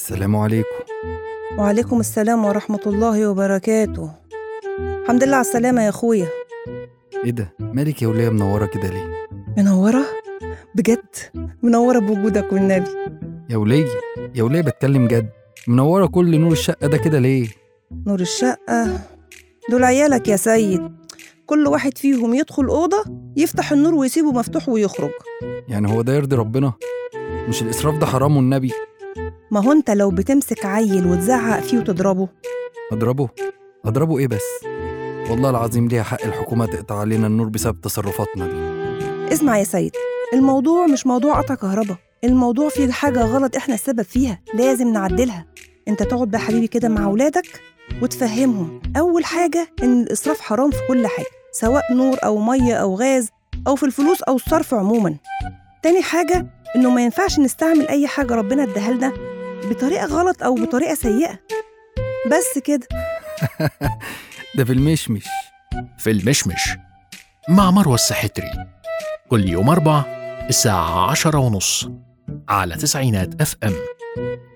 السلام عليكم وعليكم السلام ورحمة الله وبركاته الحمد لله على السلامة يا أخويا ايه ده مالك يا وليه منوره كده ليه منورة؟ بجد؟ منورة بوجودك والنبي يا وليه يا وليه بتكلم جد منوره كل نور الشقه ده كده ليه نور الشقة دول عيالك يا سيد كل واحد فيهم يدخل أوضة يفتح النور ويسيبه مفتوح ويخرج يعني هو ده يرضي ربنا مش الاسراف ده حرام والنبي ما هو أنت لو بتمسك عيل وتزعق فيه وتضربه اضربه اضربه ايه بس والله العظيم ليها حق الحكومه تقطع علينا النور بسبب تصرفاتنا دي اسمع يا سيد الموضوع مش موضوع قطع كهرباء الموضوع فيه حاجة غلط احنا السبب فيها لازم نعدلها انت تقعد بقى حبيبي كده مع ولادك وتفهمهم أول حاجة إن الإسراف حرام في كل حاجة سواء نور أو مية أو غاز أو في الفلوس أو الصرف عموما تاني حاجة إنه ما ينفعش نستعمل أي حاجة ربنا اداها لنا بطريقة غلط أو بطريقة سيئة بس كده ده في المشمش في المشمش مع مروة السحتري كل يوم أربع الساعة عشرة ونص على تسعينات أف أم